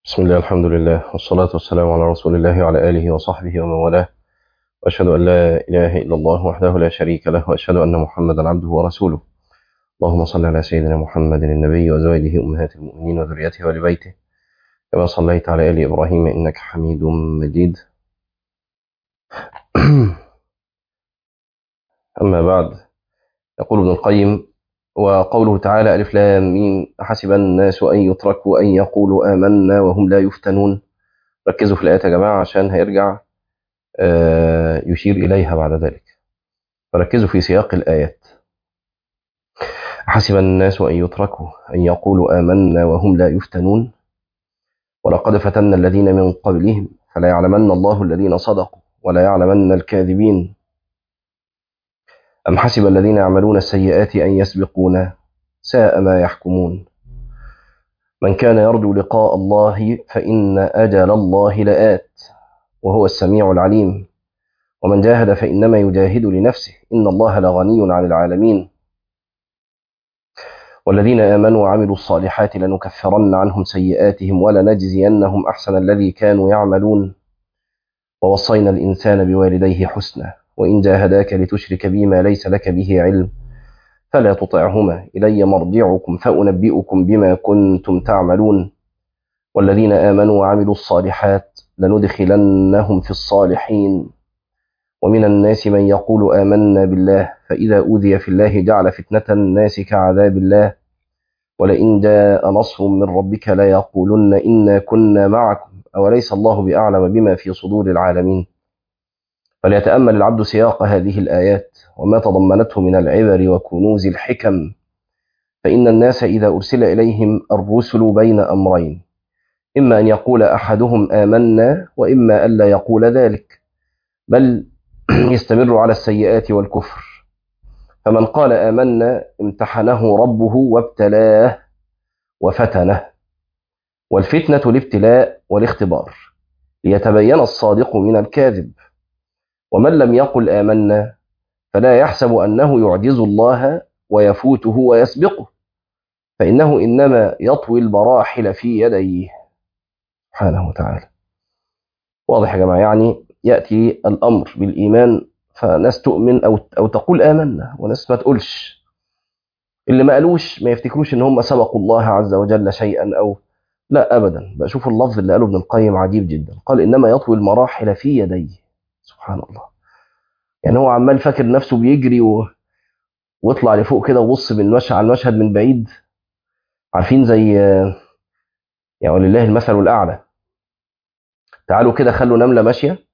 بسم الله الحمد لله والصلاة والسلام على رسول الله وعلى آله وصحبه ومن والاه وأشهد أن لا إله إلا الله وحده لا شريك له وأشهد أن محمدا عبده ورسوله اللهم صل على سيدنا محمد النبي وزوجه أمهات المؤمنين وذريته ولبيته كما صليت على آل إبراهيم إنك حميد مجيد أما بعد يقول ابن القيم وقوله تعالى ألف لام ميم حسب الناس أن يتركوا أن يقولوا آمنا وهم لا يفتنون ركزوا في الآيات يا جماعة عشان هيرجع آه، يشير إليها بعد ذلك فركزوا في سياق الآيات حسب الناس أن يتركوا أن يقولوا آمنا وهم لا يفتنون ولقد فتنا الذين من قبلهم فلا يعلمن الله الذين صدقوا ولا يعلمن الكاذبين أم حسب الذين يعملون السيئات أن يسبقونا ساء ما يحكمون من كان يرجو لقاء الله فإن أجل الله لآت وهو السميع العليم ومن جاهد فإنما يجاهد لنفسه إن الله لغني عن العالمين والذين آمنوا وعملوا الصالحات لنكفرن عنهم سيئاتهم ولنجزينهم أحسن الذي كانوا يعملون ووصينا الإنسان بوالديه حسنا وإن جاهداك لتشرك بي ما ليس لك به علم فلا تطعهما إلي مرجعكم فأنبئكم بما كنتم تعملون والذين آمنوا وعملوا الصالحات لندخلنهم في الصالحين ومن الناس من يقول آمنا بالله فإذا أوذي في الله جعل فتنة الناس كعذاب الله ولئن جاء نصر من ربك ليقولن إنا كنا معكم أوليس الله بأعلم بما في صدور العالمين فليتأمل العبد سياق هذه الآيات وما تضمنته من العبر وكنوز الحكم فإن الناس إذا أرسل إليهم الرسل بين أمرين إما أن يقول أحدهم آمنا وإما ألا يقول ذلك بل يستمر على السيئات والكفر فمن قال آمنا امتحنه ربه وابتلاه وفتنه والفتنة الابتلاء والاختبار ليتبين الصادق من الكاذب ومن لم يقل آمنا فلا يحسب أنه يعجز الله ويفوته ويسبقه فإنه إنما يطوي المراحل في يديه سبحانه وتعالى واضح يا جماعة يعني يأتي الأمر بالإيمان فناس تؤمن أو, أو تقول آمنا وناس ما تقولش اللي ما قالوش ما يفتكروش إن هم سبقوا الله عز وجل شيئا أو لا أبدا بشوف اللفظ اللي قاله ابن القيم عجيب جدا قال إنما يطوي المراحل في يديه سبحان الله يعني هو عمال فاكر نفسه بيجري و... واطلع لفوق كده وبص بالمشهد على المشهد من بعيد عارفين زي يعني ولله المثل الأعلى تعالوا كده خلوا نملة ماشية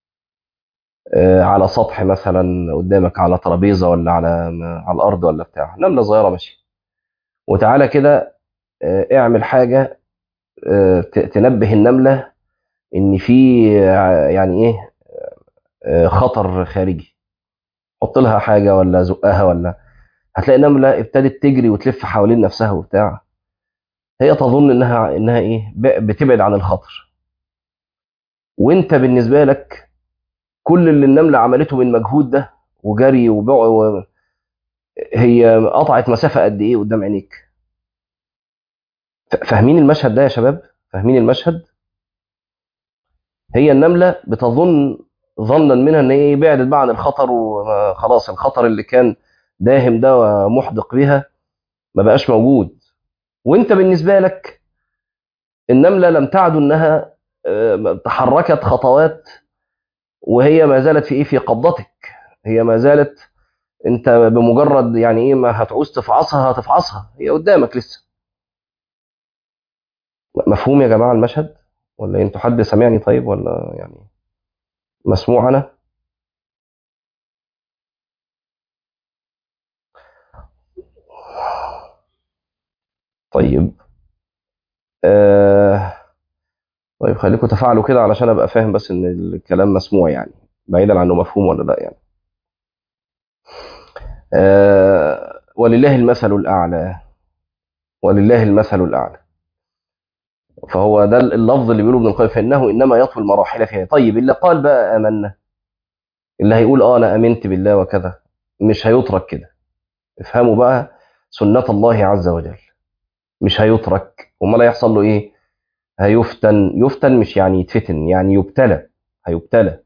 على سطح مثلا قدامك على ترابيزة ولا على على الأرض ولا بتاع نملة صغيرة ماشية وتعالى كده اعمل حاجة تنبه النملة إن في يعني إيه خطر خارجي حط لها حاجة ولا زقها ولا هتلاقي نملة ابتدت تجري وتلف حوالين نفسها وبتاع هي تظن انها انها ايه بتبعد عن الخطر وانت بالنسبة لك كل اللي النملة عملته من مجهود ده وجري وبع و... هي قطعت مسافة قد ايه قدام عينيك فاهمين المشهد ده يا شباب فاهمين المشهد هي النملة بتظن ظنا منها ان هي بعدت بقى عن الخطر وخلاص الخطر اللي كان داهم ده ومحدق بها ما بقاش موجود وانت بالنسبه لك النمله لم تعد انها تحركت خطوات وهي ما زالت في ايه في قبضتك هي ما زالت انت بمجرد يعني ايه ما هتعوز تفعصها هتفعصها هي قدامك لسه مفهوم يا جماعه المشهد ولا انتوا حد سمعني طيب ولا يعني مسموع أنا طيب آه طيب خليكم تفاعلوا كده علشان ابقى فاهم بس ان الكلام مسموع يعني بعيدا عنه مفهوم ولا لا يعني آه ولله المثل الاعلى ولله المثل الاعلى فهو ده اللفظ اللي بيقوله ابن القيم فانه انما يطوي المراحل فيها طيب اللي قال بقى امنا اللي هيقول اه انا امنت بالله وكذا مش هيترك كده افهموا بقى سنة الله عز وجل مش هيترك امال هيحصل له ايه هيفتن يفتن مش يعني يتفتن يعني يبتلى هيبتلى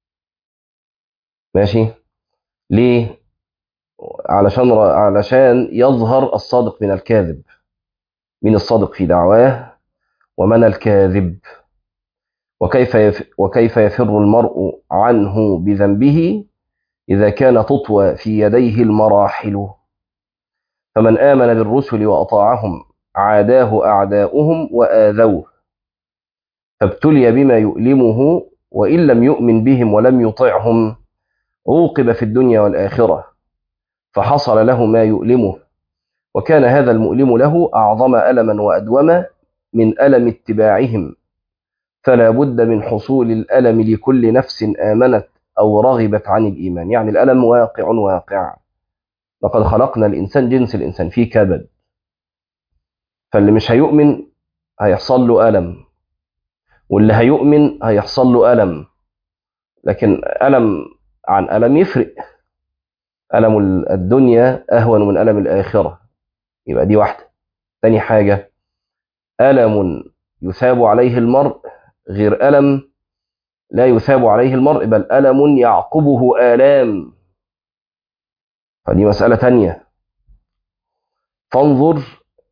ماشي ليه علشان علشان يظهر الصادق من الكاذب من الصادق في دعواه ومن الكاذب وكيف يف وكيف يفر المرء عنه بذنبه إذا كان تطوى في يديه المراحل فمن آمن بالرسل وأطاعهم عاداه أعداؤهم وآذوه فابتلي بما يؤلمه وإن لم يؤمن بهم ولم يطعهم عوقب في الدنيا والآخرة فحصل له ما يؤلمه وكان هذا المؤلم له أعظم ألما وأدوم من ألم اتباعهم فلا بد من حصول الألم لكل نفس آمنت أو رغبت عن الإيمان يعني الألم واقع واقع لقد خلقنا الإنسان جنس الإنسان فيه كبد فاللي مش هيؤمن هيحصل له ألم واللي هيؤمن هيحصل له ألم لكن ألم عن ألم يفرق ألم الدنيا أهون من ألم الآخرة يبقى دي واحدة تاني حاجة ألم يثاب عليه المرء غير ألم لا يثاب عليه المرء بل ألم يعقبه آلام فدي مسألة تانية فانظر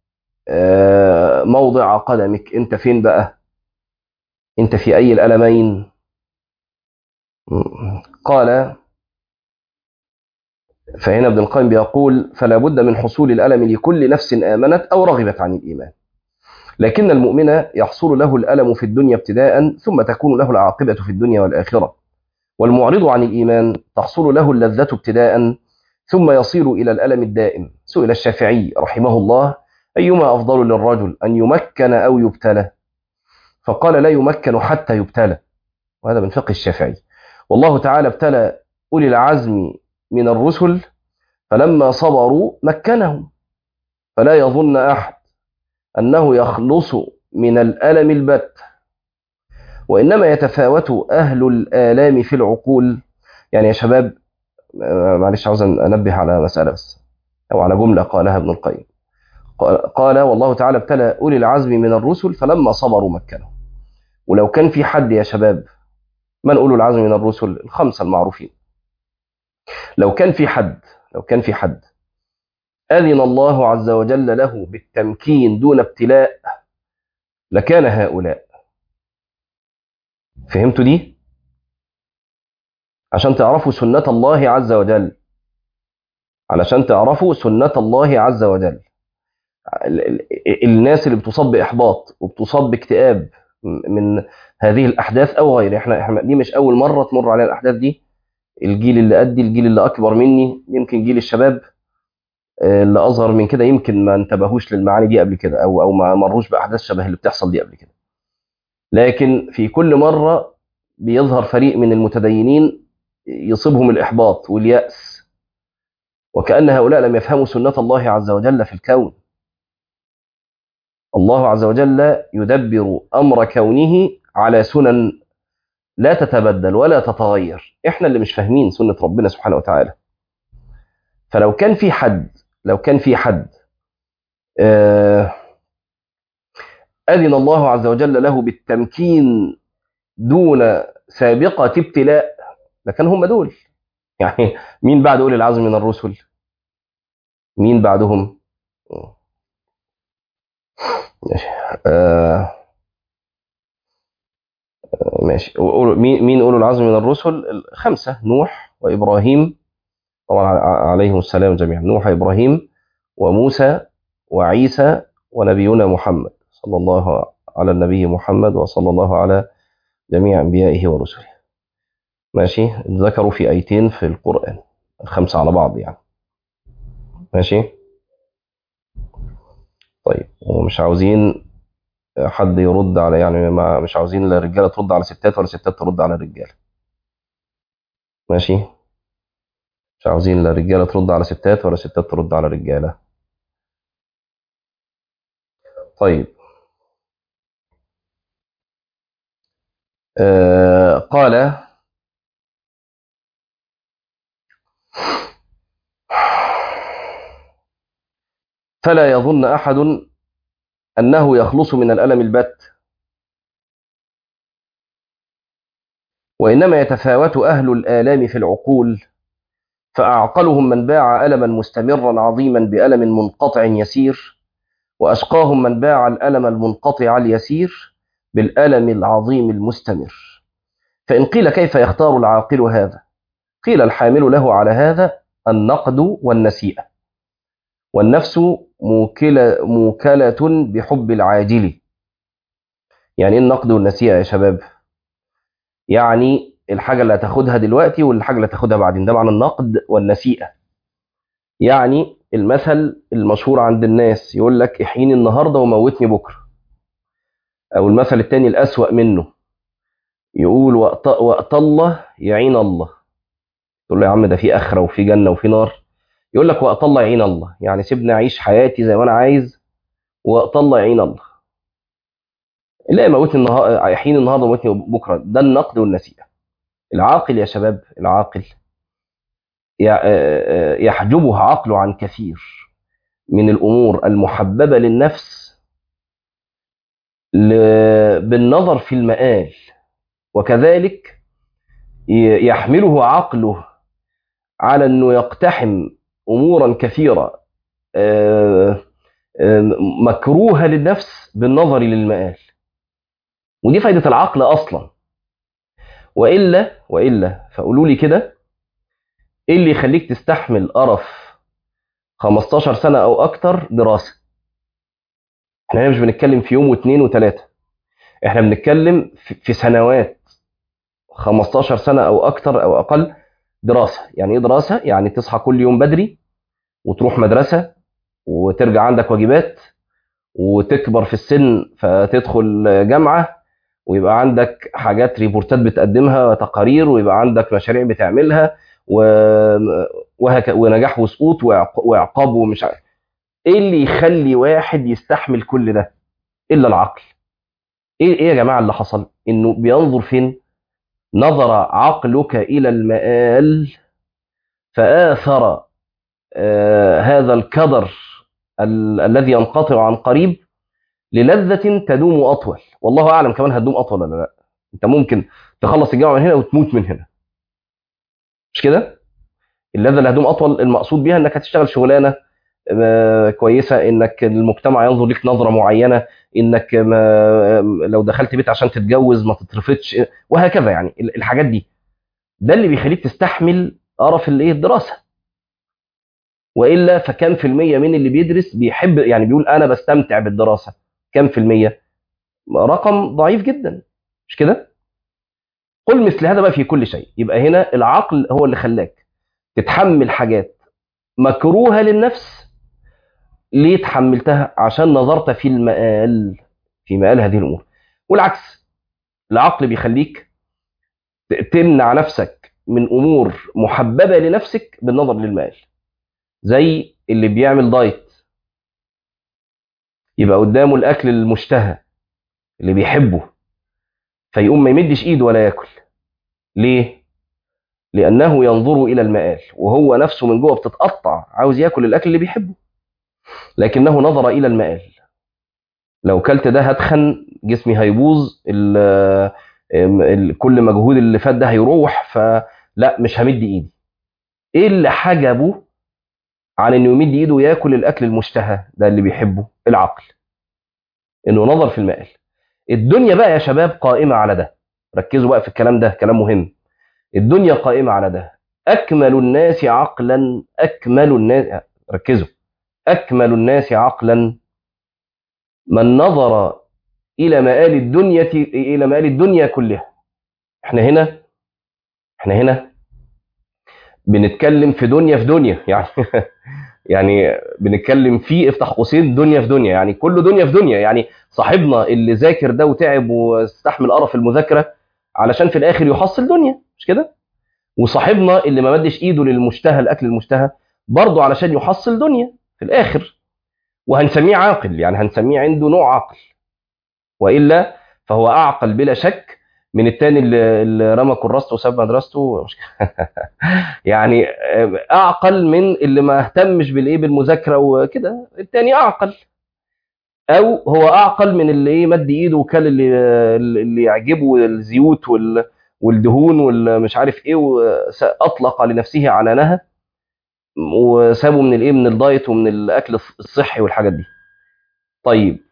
موضع قدمك انت فين بقى انت في أي الألمين قال فهنا ابن القيم بيقول فلا بد من حصول الألم لكل نفس آمنت أو رغبت عن الإيمان لكن المؤمن يحصل له الألم في الدنيا ابتداء ثم تكون له العاقبة في الدنيا والآخرة والمعرض عن الإيمان تحصل له اللذة ابتداء ثم يصير إلى الألم الدائم سئل الشافعي رحمه الله أيما أفضل للرجل أن يمكن أو يبتلى فقال لا يمكن حتى يبتلى وهذا من فقه الشافعي والله تعالى ابتلى أولي العزم من الرسل فلما صبروا مكنهم فلا يظن أحد أنه يخلص من الألم البت وإنما يتفاوت أهل الآلام في العقول يعني يا شباب معلش عاوز أنبه على مسألة بس أو على جملة قالها ابن القيم قال والله تعالى ابتلى أولي العزم من الرسل فلما صبروا مكنهم ولو كان في حد يا شباب من أولو العزم من الرسل الخمسة المعروفين لو كان في حد لو كان في حد أذن الله عز وجل له بالتمكين دون ابتلاء لكان هؤلاء فهمتوا دي عشان تعرفوا سنة الله عز وجل علشان تعرفوا سنة الله عز وجل الناس اللي بتصاب بإحباط وبتصاب باكتئاب من هذه الأحداث أو غيرها احنا, احنا دي مش أول مرة تمر علينا الأحداث دي الجيل اللي قدي الجيل اللي أكبر مني يمكن جيل الشباب اللي أصغر من كده يمكن ما انتبهوش للمعاني دي قبل كده أو أو ما مروش بأحداث شبه اللي بتحصل دي قبل كده لكن في كل مرة بيظهر فريق من المتدينين يصيبهم الإحباط واليأس وكأن هؤلاء لم يفهموا سنة الله عز وجل في الكون الله عز وجل يدبر أمر كونه على سنن لا تتبدل ولا تتغير احنا اللي مش فاهمين سنة ربنا سبحانه وتعالى فلو كان في حد لو كان في حد أذن الله عز وجل له بالتمكين دون سابقة ابتلاء لكن هم دول يعني مين بعد أولي العزم من الرسل مين بعدهم ماشي آه ماشي مين أولو العزم من الرسل الخمسة نوح وإبراهيم طبعا عليهم السلام جميعا نوح وإبراهيم وموسى وعيسى ونبينا محمد صلى الله على النبي محمد وصلى الله على جميع أنبيائه ورسله ماشي ذكروا في آيتين في القرآن الخمسة على بعض يعني ماشي طيب ومش عاوزين حد يرد على يعني ما مش عاوزين الرجاله ترد على ستات ولا ستات ترد على الرجاله ماشي مش عاوزين لا رجاله ترد على ستات ولا ستات ترد على رجاله طيب آه قال فلا يظن احد انه يخلص من الالم البت وإنما يتفاوت أهل الآلام في العقول فأعقلهم من باع ألما مستمرا عظيما بألم منقطع يسير وأشقاهم من باع الألم المنقطع اليسير بالألم العظيم المستمر فإن قيل كيف يختار العاقل هذا قيل الحامل له على هذا النقد والنسيئة والنفس موكلة, موكلة بحب العاجل يعني ايه النقد والنسيئة يا شباب يعني الحاجة اللي هتاخدها دلوقتي والحاجة اللي هتاخدها بعدين ده معنى النقد والنسيئة يعني المثل المشهور عند الناس يقول لك احييني النهاردة وموتني بكرة أو المثل التاني الأسوأ منه يقول وقت, وقت الله يعين الله تقول له يا عم ده في آخرة وفي جنة وفي نار يقول لك وقت الله يعين الله يعني سيبني أعيش حياتي زي ما أنا عايز وقت الله يعين الله لا موتني النهار يحييني النهارده وموتني بكره ده النقد والنسيئه العاقل يا شباب العاقل يحجبه عقله عن كثير من الامور المحببه للنفس بالنظر في المآل وكذلك يحمله عقله على انه يقتحم امورا كثيره مكروهه للنفس بالنظر للمآل ودي فايدة العقل أصلا وإلا وإلا فقولوا لي كده إيه اللي يخليك تستحمل قرف 15 سنة أو أكتر دراسة إحنا هنا مش بنتكلم في يوم واثنين وثلاثة إحنا بنتكلم في سنوات 15 سنة أو أكتر أو أقل دراسة يعني إيه دراسة؟ يعني تصحى كل يوم بدري وتروح مدرسة وترجع عندك واجبات وتكبر في السن فتدخل جامعة ويبقى عندك حاجات ريبورتات بتقدمها تقارير ويبقى عندك مشاريع بتعملها و... وهك... ونجاح وسقوط وعقاب ومش عارف ايه اللي يخلي واحد يستحمل كل ده الا العقل ايه ايه يا جماعه اللي حصل انه بينظر فين نظر عقلك الى المآل فآثر آه هذا الكدر ال... الذي ينقطع عن قريب للذة تدوم أطول والله أعلم كمان هتدوم أطول ولا لا أنت ممكن تخلص الجامعة من هنا وتموت من هنا مش كده اللذة اللي هتدوم أطول المقصود بيها أنك هتشتغل شغلانة كويسة انك المجتمع ينظر لك نظرة معينة انك ما لو دخلت بيت عشان تتجوز ما تترفضش وهكذا يعني الحاجات دي ده اللي بيخليك تستحمل قرف الايه الدراسة والا فكم في المية من اللي بيدرس بيحب يعني بيقول انا بستمتع بالدراسة كم في المية رقم ضعيف جدا مش كده قل مثل هذا بقى في كل شيء يبقى هنا العقل هو اللي خلاك تتحمل حاجات مكروهة للنفس ليه تحملتها عشان نظرت في المآل في مآل هذه الأمور والعكس العقل بيخليك تمنع نفسك من أمور محببة لنفسك بالنظر للمآل زي اللي بيعمل دايت يبقى قدامه الأكل المشتهى اللي بيحبه فيقوم ما يمدش ايده ولا ياكل ليه لانه ينظر الى المآل وهو نفسه من جوه بتتقطع عاوز ياكل الاكل اللي بيحبه لكنه نظر الى المآل لو كلت ده هتخن جسمي هيبوظ ال ال كل مجهود اللي فات ده هيروح فلا مش همد ايدي ايه اللي حجبه عن انه يمد ايده وياكل الاكل المشتهى ده اللي بيحبه العقل انه نظر في المآل الدنيا بقى يا شباب قائمة على ده ركزوا بقى في الكلام ده كلام مهم الدنيا قائمة على ده أكمل الناس عقلا أكمل الناس ركزوا أكمل الناس عقلا من نظر إلى مآل الدنيا إلى مآل الدنيا كلها احنا هنا احنا هنا بنتكلم في دنيا في دنيا يعني يعني بنتكلم في افتح قوسين دنيا في دنيا يعني كله دنيا في دنيا يعني صاحبنا اللي ذاكر ده وتعب واستحمل قرف المذاكره علشان في الاخر يحصل دنيا مش كده وصاحبنا اللي ما مدش ايده للمشتهى الاكل المشتهى برضه علشان يحصل دنيا في الاخر وهنسميه عاقل يعني هنسميه عنده نوع عقل والا فهو اعقل بلا شك من التاني اللي, اللي رمى كراسته وساب مدرسته مش يعني اعقل من اللي ما اهتمش بالايه بالمذاكره وكده التاني اعقل او هو اعقل من اللي ايه مد ايده وكل اللي اللي يعجبه الزيوت وال والدهون والمش عارف ايه واطلق لنفسه عنانها وسابه من الايه من الدايت ومن الاكل الصحي والحاجات دي طيب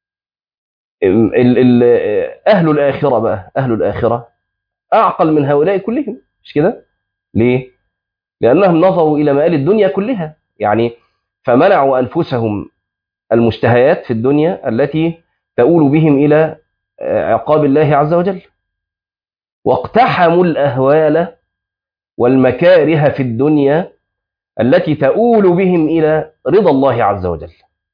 ال ال اهل الاخره بقى اهل الاخره اعقل من هؤلاء كلهم مش كده ليه لانهم نظروا الى مآل الدنيا كلها يعني فمنعوا انفسهم المشتهيات في الدنيا التي تؤول بهم الى عقاب الله عز وجل واقتحموا الاهوال والمكاره في الدنيا التي تؤول بهم الى رضا الله عز وجل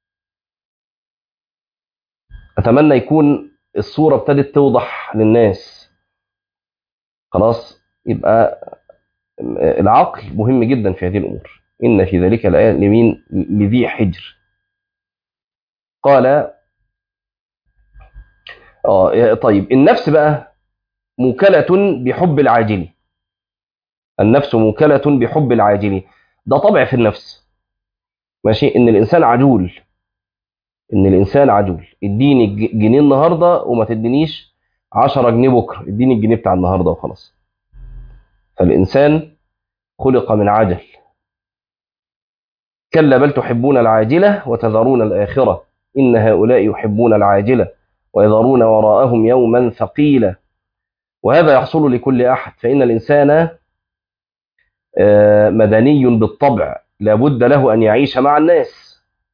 اتمنى يكون الصوره ابتدت توضح للناس خلاص يبقى العقل مهم جدا في هذه الامور ان في ذلك الايه لمين لذي حجر قال اه طيب النفس بقى موكله بحب العاجل النفس موكله بحب العاجل ده طبع في النفس ماشي ان الانسان عجول ان الانسان عجول اديني جنيه النهارده وما تدينيش 10 جنيه بكره اديني الجنيه بتاع النهارده وخلاص فالانسان خلق من عجل كلا بل تحبون العاجله وتذرون الاخره ان هؤلاء يحبون العاجله ويذرون وراءهم يوما ثقيلا وهذا يحصل لكل احد فان الانسان مدني بالطبع لابد له ان يعيش مع الناس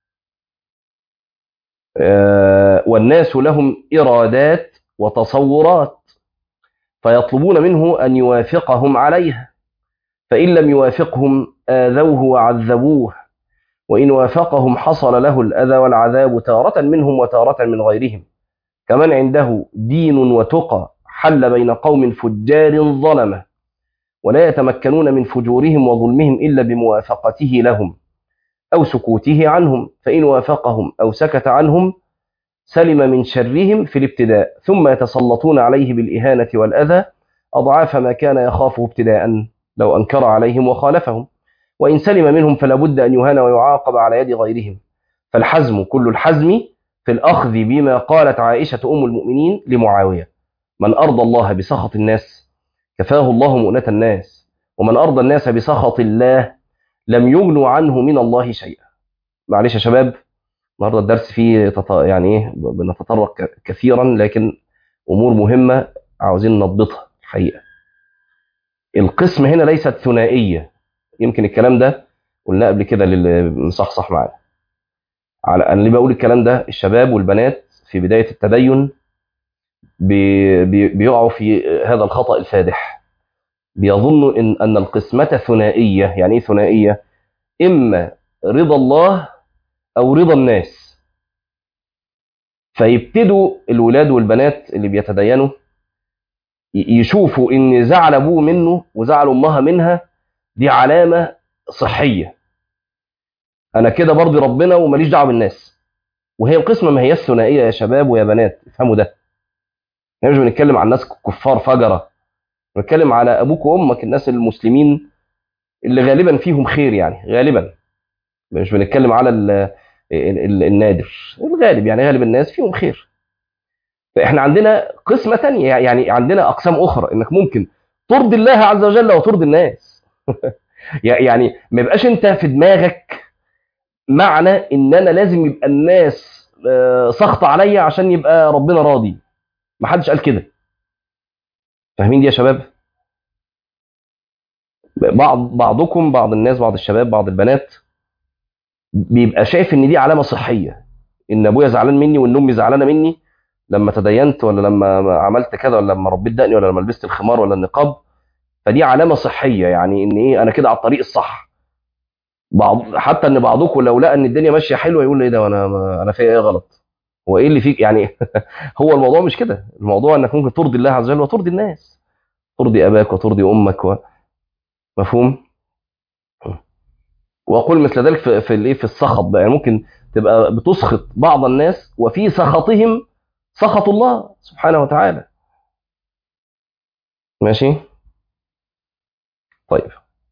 والناس لهم ارادات وتصورات فيطلبون منه ان يوافقهم عليها فان لم يوافقهم اذوه وعذبوه وان وافقهم حصل له الاذى والعذاب تاره منهم وتاره من غيرهم كمن عنده دين وتقى حل بين قوم فجار ظلمه ولا يتمكنون من فجورهم وظلمهم الا بموافقته لهم او سكوته عنهم فان وافقهم او سكت عنهم سلم من شرهم في الابتداء ثم يتسلطون عليه بالاهانه والاذى اضعاف ما كان يخافه ابتداء لو انكر عليهم وخالفهم وان سلم منهم فلا بد ان يهان ويعاقب على يد غيرهم فالحزم كل الحزم في الاخذ بما قالت عائشه ام المؤمنين لمعاويه من ارضى الله بسخط الناس كفاه الله مؤنة الناس ومن أرضى الناس بسخط الله لم يغنوا عنه من الله شيئا معلش يا شباب النهارده الدرس فيه تط... يعني ايه بنتطرق كثيرا لكن امور مهمه عاوزين نضبطها الحقيقه القسم هنا ليست ثنائيه يمكن الكلام ده قلناه قبل كده للي مصحصح معانا على انا ليه بقول الكلام ده الشباب والبنات في بدايه التدين بي... بي... بيقعوا في هذا الخطا الفادح بيظنوا ان ان القسمه ثنائيه يعني ايه ثنائيه اما رضا الله او رضا الناس فيبتدوا الولاد والبنات اللي بيتدينوا يشوفوا ان زعل ابوه منه وزعل امها منها دي علامه صحيه انا كده برضي ربنا وماليش دعوه بالناس وهي القسمه ما هي الثنائيه يا شباب ويا بنات افهموا ده احنا مش بنتكلم عن ناس كفار فجره بنتكلم على ابوك وامك الناس المسلمين اللي غالبا فيهم خير يعني غالبا مش بنتكلم على ال ال النادر الغالب يعني غالب الناس فيهم خير فاحنا عندنا قسمه تانية يعني عندنا اقسام اخرى انك ممكن ترضي الله عز وجل وترضي الناس يعني ما يبقاش انت في دماغك معنى ان انا لازم يبقى الناس سخط عليا عشان يبقى ربنا راضي ما حدش قال كده فاهمين دي يا شباب بعض بعضكم بعض الناس بعض الشباب بعض البنات بيبقى شايف ان دي علامه صحيه ان ابويا زعلان مني وان امي زعلانه مني لما تدينت ولا لما عملت كذا ولا لما ربيت دقني ولا لما لبست الخمار ولا النقاب فدي علامه صحيه يعني ان ايه انا كده على الطريق الصح بعض حتى ان بعضكم لو لقى ان الدنيا ماشيه حلوه يقول ايه ده وانا انا فيا ايه غلط هو ايه اللي فيك يعني هو الموضوع مش كده الموضوع انك ممكن ترضي الله عز وجل وترضي الناس ترضي اباك وترضي امك و... مفهوم واقول مثل ذلك في في الايه في السخط بقى يعني ممكن تبقى بتسخط بعض الناس وفي سخطهم سخط الله سبحانه وتعالى ماشي طيب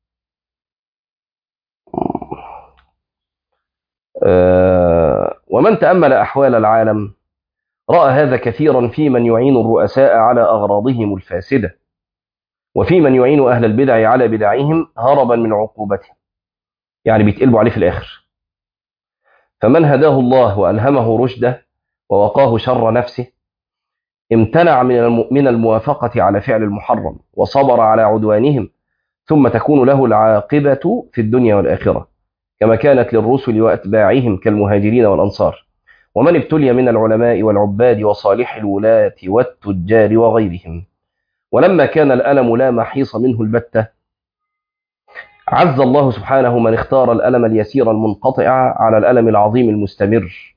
آه ومن تأمل أحوال العالم رأى هذا كثيرا في من يعين الرؤساء على أغراضهم الفاسدة وفي من يعين أهل البدع على بدعهم هربا من عقوبتهم يعني بيتقلبوا عليه في الآخر فمن هداه الله وألهمه رشده ووقاه شر نفسه امتنع من من الموافقة على فعل المحرم وصبر على عدوانهم ثم تكون له العاقبة في الدنيا والآخرة كما كانت للرسل وأتباعهم كالمهاجرين والأنصار ومن ابتلي من العلماء والعباد وصالح الولاة والتجار وغيرهم ولما كان الألم لا محيص منه البتة عز الله سبحانه من اختار الألم اليسير المنقطع على الألم العظيم المستمر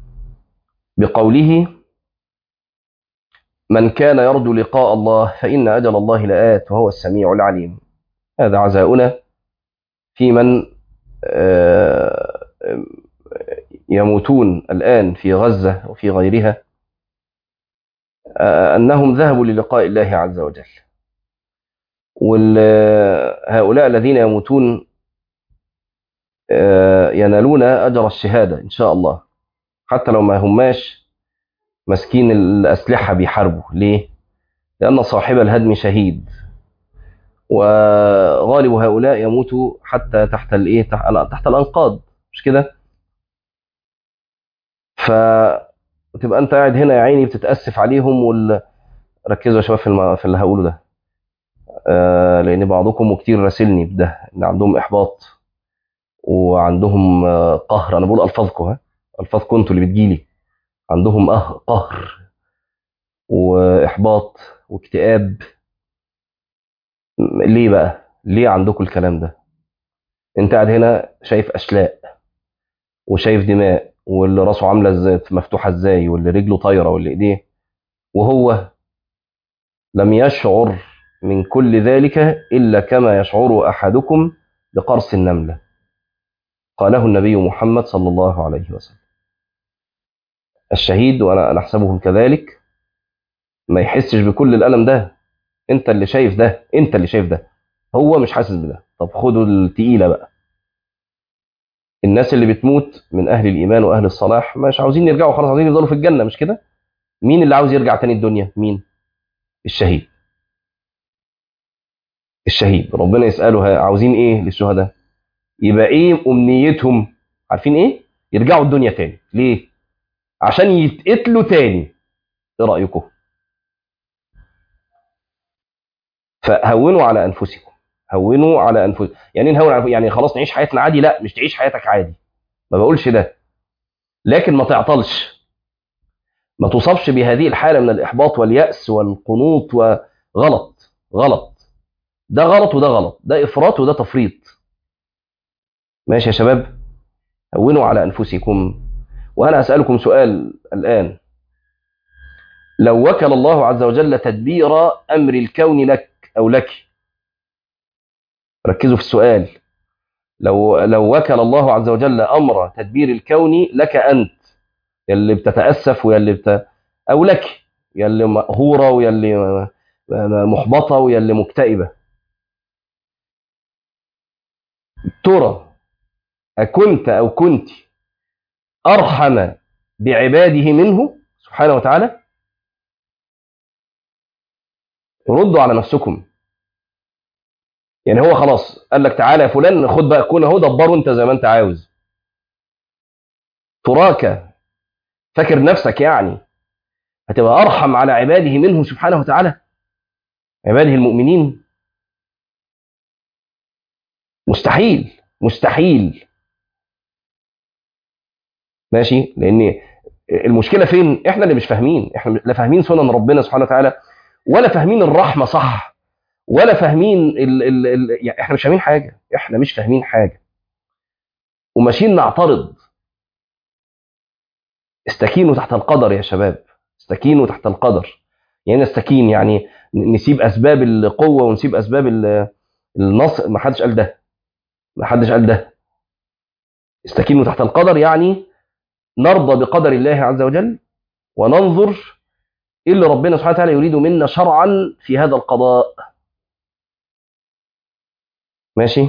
بقوله من كان يرجو لقاء الله فإن أجل الله لآت وهو السميع العليم هذا عزاؤنا في من يموتون الآن في غزة وفي غيرها أنهم ذهبوا للقاء الله عز وجل وهؤلاء الذين يموتون ينالون أجر الشهادة إن شاء الله حتى لو ما هماش مسكين الأسلحة بيحاربوا ليه؟ لأن صاحب الهدم شهيد وغالب هؤلاء يموتوا حتى تحت الايه تحت الانقاض مش كده فتبقى انت قاعد هنا يا عيني بتتاسف عليهم وال... ركزوا يا شباب في, الم... في اللي هقوله ده آه لان بعضكم كتير راسلني بده ان عندهم احباط وعندهم آه قهر انا بقول الفاظكم ها الفاظكم انتوا اللي بتجيلي عندهم أه قهر واحباط واكتئاب ليه بقى ليه عندكم الكلام ده انت قاعد هنا شايف اشلاء وشايف دماء واللي راسه عامله ازاي مفتوحه ازاي واللي رجله طايره واللي ايديه وهو لم يشعر من كل ذلك الا كما يشعر احدكم بقرص النمله قاله النبي محمد صلى الله عليه وسلم الشهيد وانا نحسبهم كذلك ما يحسش بكل الالم ده انت اللي شايف ده انت اللي شايف ده هو مش حاسس بده طب خدوا التقيله بقى الناس اللي بتموت من اهل الايمان واهل الصلاح مش عاوزين يرجعوا خلاص عاوزين يفضلوا في الجنه مش كده مين اللي عاوز يرجع تاني الدنيا مين الشهيد الشهيد ربنا يساله عاوزين ايه للشهداء يبقى ايه امنيتهم عارفين ايه يرجعوا الدنيا تاني ليه عشان يتقتلوا تاني ايه رايكم فهونوا على انفسكم هونوا على انفسكم يعني نهون على يعني خلاص نعيش حياتنا عادي لا مش تعيش حياتك عادي ما بقولش ده لكن ما تعطلش ما تصابش بهذه الحاله من الاحباط والياس والقنوط وغلط غلط ده غلط وده غلط ده افراط وده تفريط ماشي يا شباب هونوا على انفسكم وانا اسالكم سؤال الان لو وكل الله عز وجل تدبير امر الكون لك أو لك ركزوا في السؤال لو لو وكل الله عز وجل أمر تدبير الكون لك أنت يلي بتتأسف ويلي بت... أو لك يلي مقهورة ويلي محبطة ويلي مكتئبة ترى أكنت أو كنت أرحم بعباده منه سبحانه وتعالى ردوا على نفسكم يعني هو خلاص قال لك تعالى يا فلان خد بقى كون اهو دبره انت زي ما انت عاوز تراك فاكر نفسك يعني هتبقى ارحم على عباده منه سبحانه وتعالى عباده المؤمنين مستحيل مستحيل ماشي لان المشكله فين احنا اللي مش فاهمين احنا لا فاهمين سنن ربنا سبحانه وتعالى ولا فاهمين الرحمه صح ولا فاهمين ال ال ال يعني احنا مش فاهمين حاجه احنا مش فاهمين حاجه وماشيين نعترض استكينوا تحت القدر يا شباب استكينوا تحت القدر يعني نستكين يعني نسيب اسباب القوه ونسيب اسباب النصر ما حدش قال ده ما حدش قال ده استكينوا تحت القدر يعني نرضى بقدر الله عز وجل وننظر ايه اللي ربنا سبحانه وتعالى يريد منا شرعا في هذا القضاء ماشي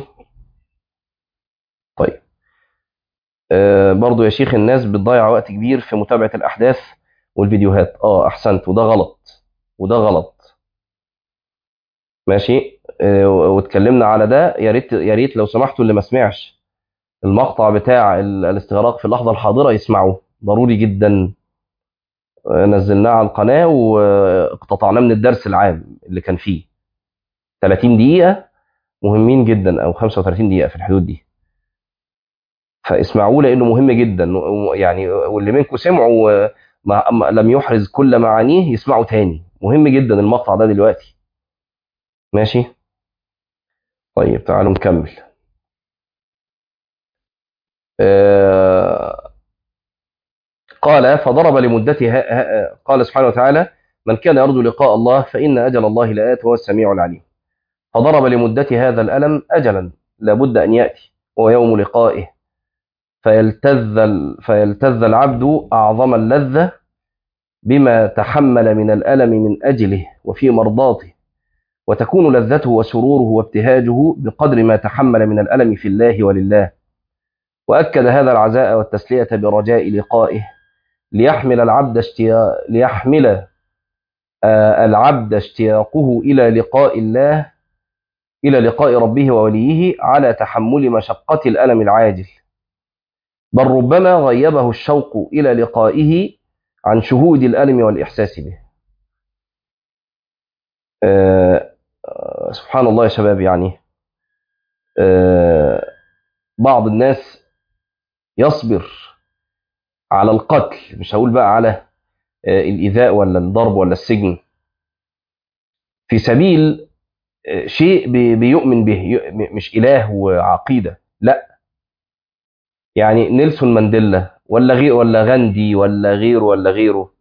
طيب آه برضو يا شيخ الناس بتضيع وقت كبير في متابعة الأحداث والفيديوهات اه أحسنت وده غلط وده غلط ماشي آه، واتكلمنا على ده يا ريت يا ريت لو سمحتوا اللي ما سمعش المقطع بتاع ال- الاستغراق في اللحظه الحاضره يسمعوه ضروري جدا آه، نزلناه على القناه واقتطعناه من الدرس العام اللي كان فيه 30 دقيقه مهمين جدا او 35 دقيقه في الحدود دي فاسمعوه لانه مهم جدا و- يعني واللي منكم سمعوا آه، ما ما- لم يحرز كل معانيه يسمعوا تاني مهم جدا المقطع ده دلوقتي ماشي طيب تعالوا نكمل آه، قال فضرب لمدتها قال سبحانه وتعالى من كان يرجو لقاء الله فإن أجل الله لآت وهو السميع العليم فضرب لمدة هذا الألم أجلا لابد أن يأتي وهو يوم لقائه فيلتذ ال- فيلتذ العبد أعظم اللذة بما تحمل من الألم من أجله وفي مرضاته وتكون لذته وسروره وابتهاجه بقدر ما تحمل من الألم في الله ولله وأكد هذا العزاء والتسلية برجاء لقائه ليحمل العبد اشتياق ليحمل آه، العبد اشتياقه إلى لقاء الله إلى لقاء ربه ووليه على تحمل مشقة الألم العاجل بل ربما غيبه الشوق إلى لقائه عن شهود الألم والإحساس به آه، آه، سبحان الله يا شباب يعني آه، بعض الناس يصبر على القتل مش هقول بقى على آه، الإيذاء ولا الضرب ولا السجن في سبيل آه، شيء بي- بيؤمن به ي- م- مش إله وعقيدة لا يعني نيلسون مانديلا ولا غير ولا غاندي ولا غيره ولا غيره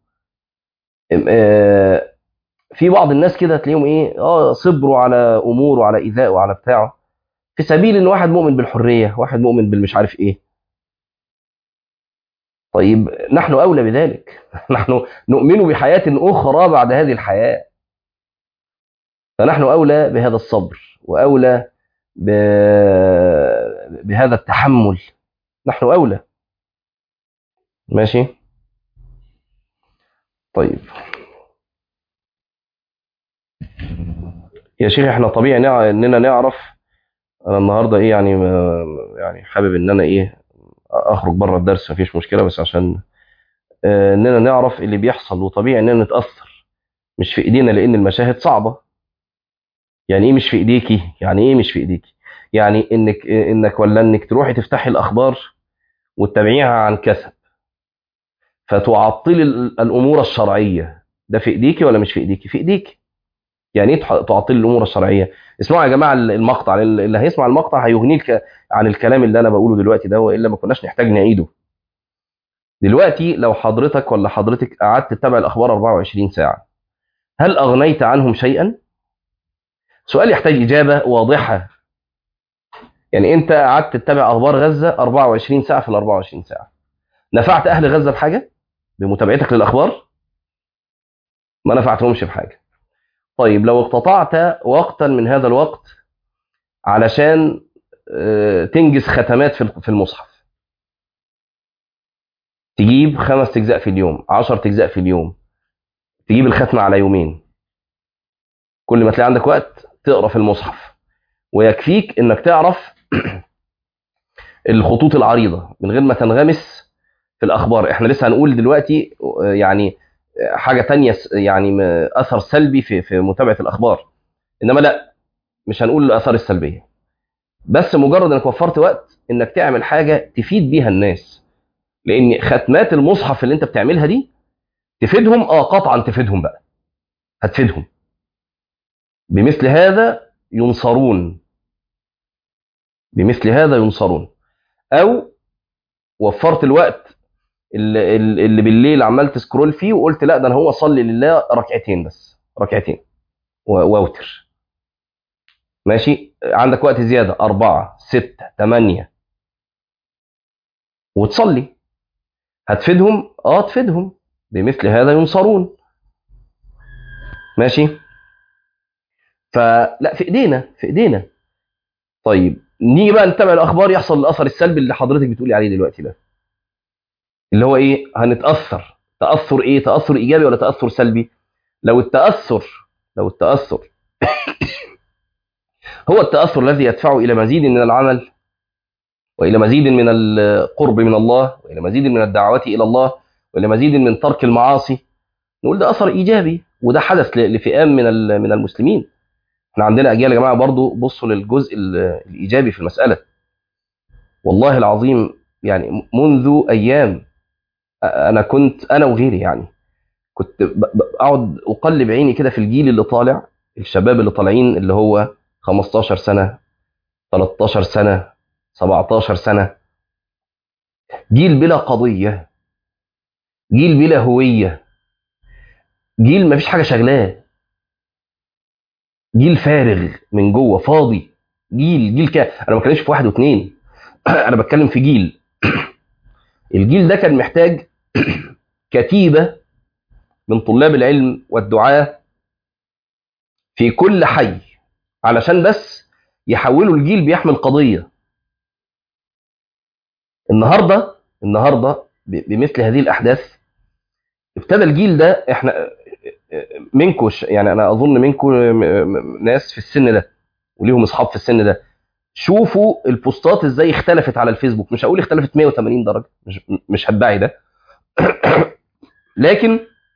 آه، في بعض الناس كده تلاقيهم ايه اه صبروا على امور وعلى ايذاء وعلى بتاعه في سبيل ان واحد مؤمن بالحريه واحد مؤمن بالمش عارف ايه طيب نحن اولى بذلك نحن نؤمن بحياه اخرى بعد هذه الحياه فنحن اولى بهذا الصبر واولى ب... بهذا التحمل نحن اولى ماشي طيب يا شيخ احنا طبيعي نع... اننا نعرف انا النهارده ايه يعني ما- يعني حابب ان انا ايه اخرج بره الدرس مفيش مشكله بس عشان آه، اننا نعرف اللي بيحصل وطبيعي اننا نتاثر مش في ايدينا لان المشاهد صعبه يعني ايه مش في ايديكي يعني ايه مش في ايديكي يعني انك انك ولا انك تروحي تفتحي الاخبار وتتابعيها عن كسب فتعطلي ال- الامور الشرعيه ده في ايديكي ولا مش في ايديكي في ايديكي يعني ايه تح- تعطلي الامور الشرعيه اسمعوا يا جماعه المقطع اللي هيسمع المقطع هيغنيك عن الكلام اللي انا بقوله دلوقتي ده والا ما كناش نحتاج نعيده دلوقتي لو حضرتك ولا حضرتك قعدت تتابع الاخبار 24 ساعه هل اغنيت عنهم شيئا سؤال يحتاج اجابه واضحه يعني انت قعدت تتابع اخبار غزه 24 ساعه في ال 24 ساعه نفعت اهل غزه بحاجه بمتابعتك للاخبار ما نفعتهمش بحاجه طيب لو اقتطعت وقتا من هذا الوقت علشان آه، تنجز ختمات في في المصحف تجيب خمس اجزاء في اليوم 10 اجزاء في اليوم تجيب الختمه على يومين كل ما تلاقي عندك وقت تقرا في المصحف ويكفيك انك تعرف الخطوط العريضه من غير ما تنغمس في الاخبار احنا لسه هنقول دلوقتي آه، يعني آه، حاجه تانية س- يعني م- اثر سلبي في في متابعه الاخبار انما لا مش هنقول الاثار السلبيه بس مجرد انك وفرت وقت انك تعمل حاجه تفيد بيها الناس لان ختمات المصحف اللي انت بتعملها دي تفيدهم اه قطعا تفيدهم بقى هتفيدهم بمثل هذا ينصرون بمثل هذا ينصرون او وفرت الوقت اللي, اللي بالليل عمال تسكرول فيه وقلت لا ده انا هو اصلي لله ركعتين بس ركعتين و- واوتر ماشي عندك وقت زياده أربعة ستة ثمانية وتصلي هتفيدهم اه تفيدهم بمثل هذا ينصرون ماشي فلا في ايدينا في ايدينا طيب نيجي بقى نتابع الاخبار يحصل الاثر السلبي اللي حضرتك بتقولي عليه دلوقتي ده اللي هو ايه هنتاثر تاثر ايه تاثر ايجابي ولا تاثر سلبي لو التاثر لو التاثر هو التاثر الذي يدفعه الى مزيد من العمل والى مزيد من القرب من الله والى مزيد من الدعوات الى الله والى مزيد من ترك المعاصي نقول ده اثر ايجابي وده حدث ل- لفئام من ال- من المسلمين احنا عندنا اجيال يا جماعه برضو بصوا للجزء ال- الايجابي في المساله والله العظيم يعني منذ ايام انا كنت انا وغيري يعني كنت ب- ب- اقعد اقلب عيني كده في الجيل اللي طالع الشباب اللي طالعين اللي هو 15 سنه 13 سنه 17 سنه جيل بلا قضيه جيل بلا هويه جيل ما فيش حاجه شغلاه جيل فارغ من جوه فاضي جيل جيل كده انا ما بتكلمش في واحد واثنين انا بتكلم في جيل الجيل ده كان محتاج كتيبه من طلاب العلم والدعاه في كل حي علشان بس يحولوا الجيل بيحمل قضيه النهارده النهارده ب- بمثل هذه الاحداث ابتدى الجيل ده احنا منكم يعني انا اظن منكم ناس في السن ده وليهم اصحاب في السن ده شوفوا البوستات ازاي اختلفت على الفيسبوك مش هقول اختلفت 180 درجه مش مش هدعي ده لكن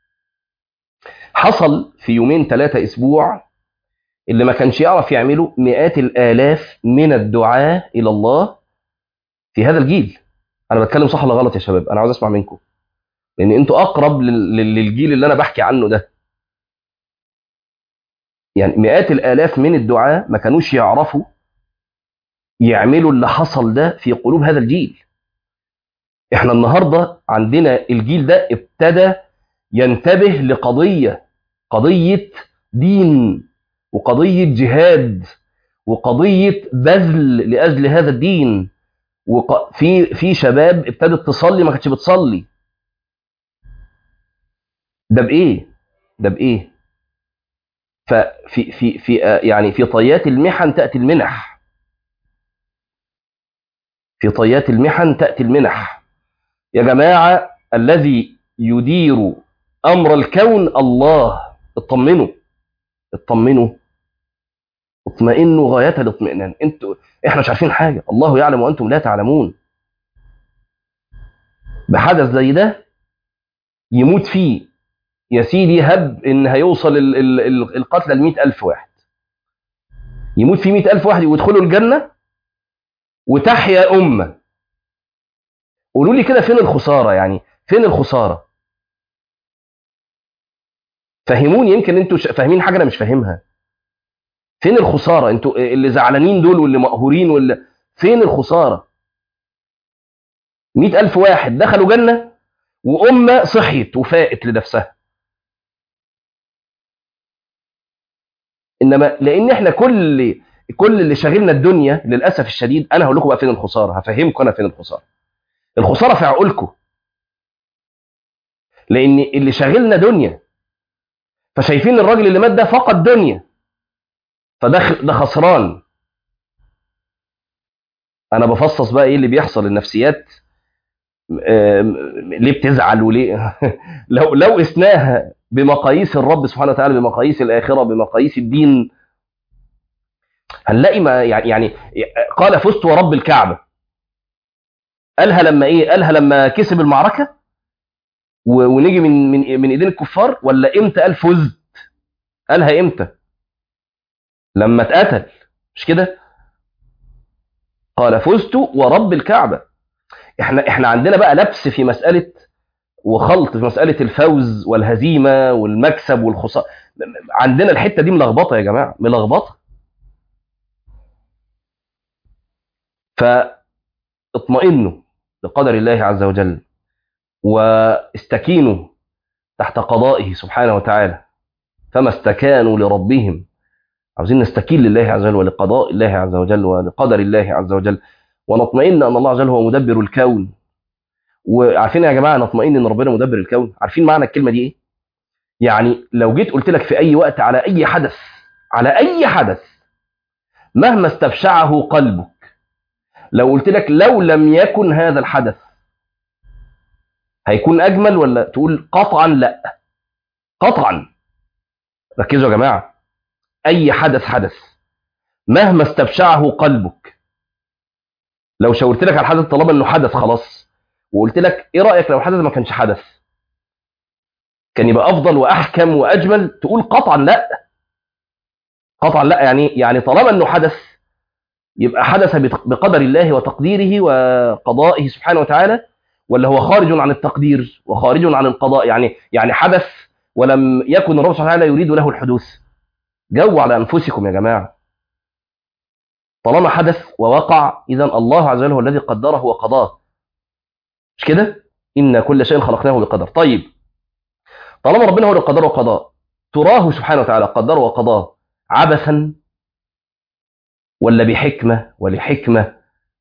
حصل في يومين ثلاثه اسبوع اللي ما كانش يعرف يعمله مئات الالاف من الدعاه الى الله في هذا الجيل انا بتكلم صح ولا غلط يا شباب انا عاوز اسمع منكم لان انتوا اقرب لل- لل- للجيل اللي انا بحكي عنه ده يعني مئات الالاف من الدعاه ما كانوش يعرفوا يعملوا اللي حصل ده في قلوب هذا الجيل احنا النهارده عندنا الجيل ده ابتدى ينتبه لقضيه قضيه دين وقضيه جهاد وقضيه بذل لاجل هذا الدين وفي في شباب ابتدت تصلي ما كانتش بتصلي ده بايه ده بايه ففي في في آه، يعني في طيات المحن تاتي المنح في طيات المحن تاتي المنح يا جماعه الذي يدير امر الكون الله اطمنوا اطمنوا اطمئنوا غايه الاطمئنان انتوا احنا مش عارفين حاجه الله يعلم وانتم لا تعلمون بحدث زي ده يموت فيه يا سيدي هب ان هيوصل ال- ال- ال- القتلى ل ألف واحد يموت فيه مئة ألف واحد ويدخلوا الجنة وتحيا أمة قولوا لي كده فين الخسارة يعني فين الخسارة فهموني يمكن انتوا ش- فاهمين حاجة أنا مش فاهمها فين الخسارة انتوا اللي زعلانين دول واللي مقهورين واللي فين الخسارة مئة ألف واحد دخلوا جنة وأمة صحيت وفاقت لنفسها انما لان احنا كل كل اللي شاغلنا الدنيا للاسف الشديد انا هقول لكم بقى فين الخساره هفهمكم انا فين الخساره الخساره في عقولكم لان اللي شاغلنا دنيا فشايفين الراجل اللي مات ده فقد دنيا فده خ- ده خسران انا بفصص بقى ايه اللي بيحصل النفسيات آم، ليه بتزعل وليه لو لو قسناها بمقاييس الرب سبحانه وتعالى بمقاييس الاخره بمقاييس الدين هنلاقي ما يعني يعني قال فزت ورب الكعبه قالها لما ايه قالها لما كسب المعركه و- ونيجي من من من ايدين الكفار ولا امتى قال فزت قالها امتى لما اتقتل مش كده قال فزت ورب الكعبه احنا احنا عندنا بقى لبس في مساله وخلط في مساله الفوز والهزيمه والمكسب والخساره عندنا الحته دي ملخبطه يا جماعه ملخبطه فاطمئنوا لقدر الله عز وجل واستكينوا تحت قضائه سبحانه وتعالى فما استكانوا لربهم عاوزين نستكين لله عز وجل ولقضاء الله عز وجل ولقدر الله عز وجل ونطمئن ان الله عز وجل هو مدبر الكون وعارفين يا جماعه نطمئن ان ربنا مدبر الكون عارفين معنى الكلمه دي ايه يعني لو جيت قلت لك في اي وقت على اي حدث على اي حدث مهما استبشعه قلبك لو قلت لك لو لم يكن هذا الحدث هيكون اجمل ولا تقول قطعا لا قطعا ركزوا يا جماعه اي حدث حدث مهما استبشعه قلبك لو شاورت لك على الحدث طالما انه حدث خلاص وقلت لك ايه رايك لو الحدث ما كانش حدث كان يبقى افضل واحكم واجمل تقول قطعا لا قطعا لا يعني يعني طالما انه حدث يبقى حدث بقدر الله وتقديره وقضائه سبحانه وتعالى ولا هو خارج عن التقدير وخارج عن القضاء يعني يعني حدث ولم يكن الرب سبحانه وتعالى يريد له الحدوث جو على انفسكم يا جماعه طالما حدث ووقع اذا الله عز وجل هو الذي قدره وقضاه مش كده ان كل شيء خلقناه بقدر طيب طالما ربنا هو اللي قدره وقضاه تراه سبحانه وتعالى قدره وقضاه عبثا ولا بحكمه ولحكمه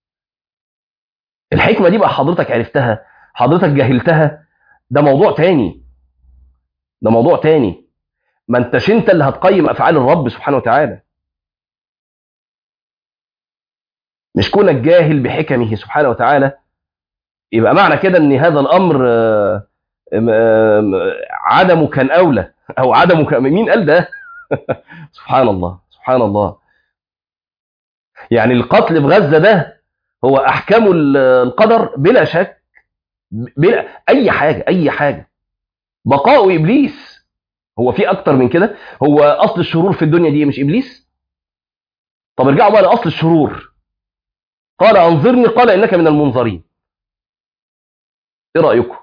الحكمه دي بقى حضرتك عرفتها حضرتك جهلتها ده موضوع تاني ده موضوع تاني ما انتش انت اللي هتقيم افعال الرب سبحانه وتعالى مش كونك جاهل بحكمه سبحانه وتعالى يبقى معنى كده ان هذا الامر عدمه كان اولى او عدمه كان مين قال ده سبحان الله سبحان الله يعني القتل في غزه ده هو احكام القدر بلا شك بلا اي حاجه اي حاجه بقاء ابليس هو في اكتر من كده هو اصل الشرور في الدنيا دي مش ابليس طب ارجعوا بقى لاصل الشرور قال انظرني قال انك من المنظرين ايه رايكم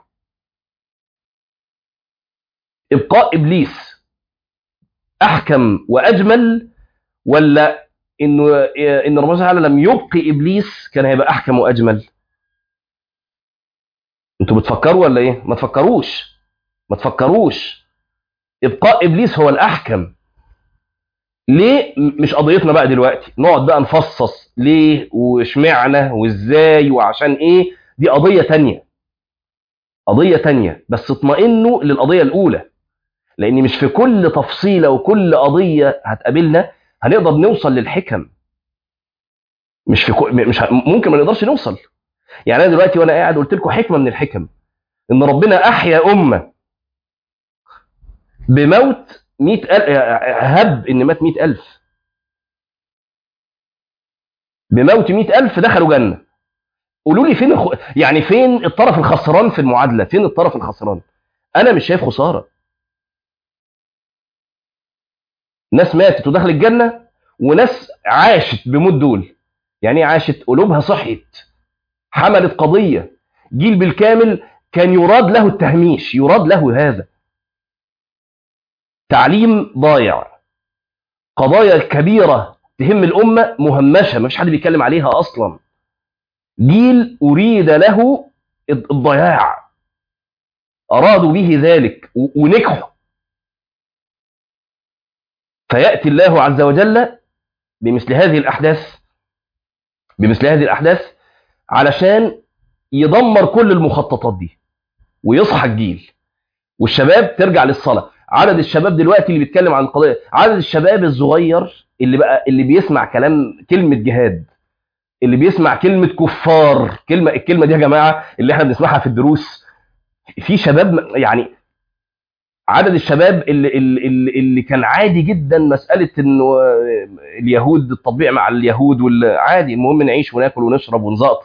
ابقاء ابليس احكم واجمل ولا انه ان ربنا سبحانه لم يبقي ابليس كان هيبقى احكم واجمل انتوا بتفكروا ولا ايه ما تفكروش ما تفكروش ابقاء ابليس هو الاحكم ليه مش قضيتنا بقى دلوقتي نقعد بقى نفصص ليه واشمعنى وازاي وعشان ايه دي قضيه تانية قضيه تانية بس اطمئنوا للقضيه الاولى لان مش في كل تفصيله وكل قضيه هتقابلنا هنقدر نوصل للحكم مش في كو... مش ه... ممكن ما نقدرش نوصل يعني انا دلوقتي وانا قاعد قلت لكم حكمه من الحكم ان ربنا احيا امه بموت مئة ألف هب ان مات مئة ألف بموت مئة ألف دخلوا جنة قولوا لي فين الخ... يعني فين الطرف الخسران في المعادلة فين الطرف الخسران أنا مش شايف خسارة ناس ماتت ودخلت الجنة وناس عاشت بموت دول يعني ايه عاشت قلوبها صحيت حملت قضية جيل بالكامل كان يراد له التهميش يراد له هذا تعليم ضايع قضايا كبيرة تهم الأمة مهمشة ما فيش حد بيتكلم عليها أصلا جيل أريد له الضياع أرادوا به ذلك ونجحوا فيأتي الله عز وجل بمثل هذه الأحداث بمثل هذه الأحداث علشان يدمر كل المخططات دي ويصحى الجيل والشباب ترجع للصلاة عدد الشباب دلوقتي اللي بيتكلم عن القضية عدد الشباب الصغير اللي بقى اللي بيسمع كلام كلمة جهاد اللي بيسمع كلمة كفار كلمة الكلمة دي يا جماعة اللي احنا بنسمعها في الدروس في شباب يعني عدد الشباب اللي, اللي, اللي كان عادي جدا مسألة انه اليهود التطبيع مع اليهود والعادي المهم نعيش وناكل ونشرب ونزقط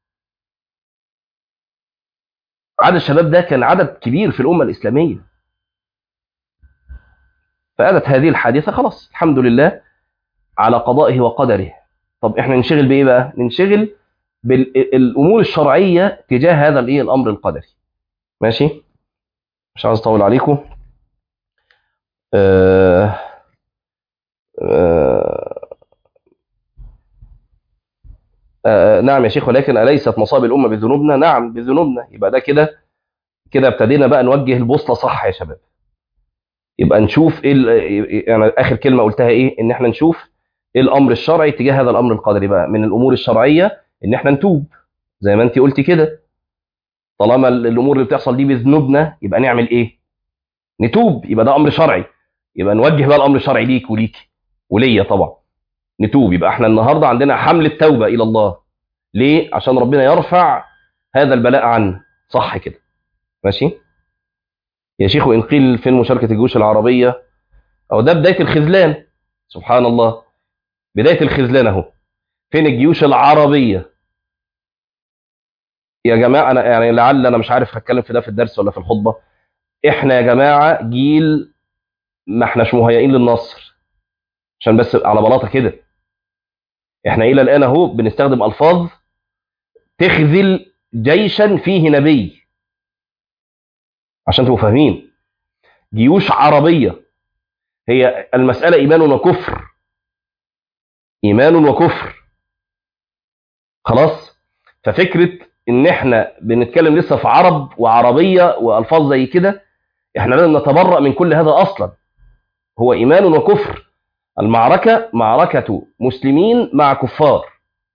عدد الشباب ده كان عدد كبير في الأمة الإسلامية فأتت هذه الحادثة خلاص الحمد لله على قضائه وقدره طب احنا ننشغل بايه بقى ننشغل بالامور الشرعيه تجاه هذا الايه الامر القدري ماشي مش عايز اطول عليكم آه آه آه نعم يا شيخ ولكن اليست مصاب الامه بذنوبنا نعم بذنوبنا يبقى ده كده كده ابتدينا بقى نوجه البوصله صح يا شباب يبقى نشوف ايه يعني اخر كلمه قلتها ايه ان احنا نشوف ايه الامر الشرعي تجاه هذا الامر القدري بقى من الامور الشرعيه ان احنا نتوب زي ما انت قلتي كده طالما الامور اللي بتحصل دي بذنوبنا يبقى نعمل ايه نتوب يبقى ده امر شرعي يبقى نوجه بقى الامر الشرعي ليك وليك وليا طبعا نتوب يبقى احنا النهارده عندنا حمل التوبه الى الله ليه عشان ربنا يرفع هذا البلاء عنا صح كده ماشي يا شيخ وان قيل فين مشاركه الجيوش العربيه او ده بدايه الخذلان سبحان الله بدايه الخذلان اهو فين الجيوش العربيه يا جماعه انا يعني لعل انا مش عارف هتكلم في ده في الدرس ولا في الخطبه احنا يا جماعه جيل ما احناش مهيئين للنصر عشان بس على بلاطه كده احنا الى الان اهو بنستخدم الفاظ تخذل جيشا فيه نبي عشان تبقوا فاهمين جيوش عربيه هي المساله ايمان وكفر ايمان وكفر خلاص ففكره ان احنا بنتكلم لسه في عرب وعربيه والفاظ زي كده احنا لازم نتبرأ من كل هذا اصلا هو ايمان وكفر المعركه معركه مسلمين مع كفار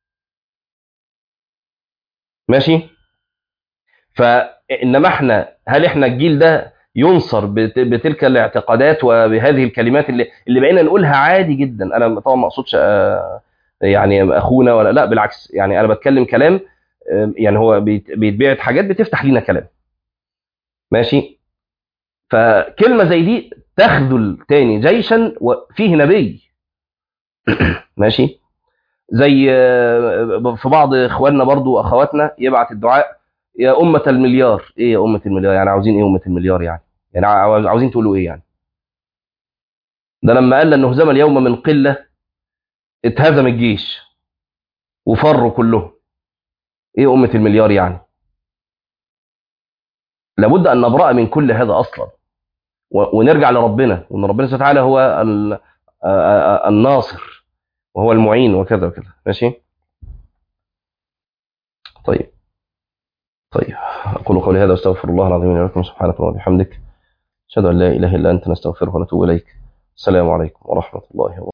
ماشي فانما احنا هل احنا الجيل ده ينصر بت- بتلك الاعتقادات وبهذه الكلمات اللي اللي بقينا نقولها عادي جدا انا طبعا ما اقصدش آه، يعني اخونا ولا لا بالعكس يعني انا بتكلم كلام آه، يعني هو بيت- بيتبعت حاجات بتفتح لينا كلام ماشي فكلمه زي دي تخذل تاني جيشا وفيه نبي ماشي زي آه، في بعض اخواننا برضو واخواتنا يبعت الدعاء يا أمة المليار ايه يا أمة المليار يعني عاوزين ايه أمة المليار يعني يعني عاوز- عاوزين تقولوا ايه يعني ده لما قال لن نهزم اليوم من قلة اتهزم الجيش وفروا كلهم ايه أمة المليار يعني لابد أن نبرأ من كل هذا أصلا و- ونرجع لربنا وأن ربنا سبحانه وتعالى هو ال- آ- آ- آ- الناصر وهو المعين وكذا وكذا ماشي طيب طيب أقول قولي هذا واستغفر الله العظيم لي ولكم سبحانك اللهم وبحمدك أشهد أن لا إله إلا أنت نستغفرك ونتوب إليك السلام عليكم ورحمة الله وبركاته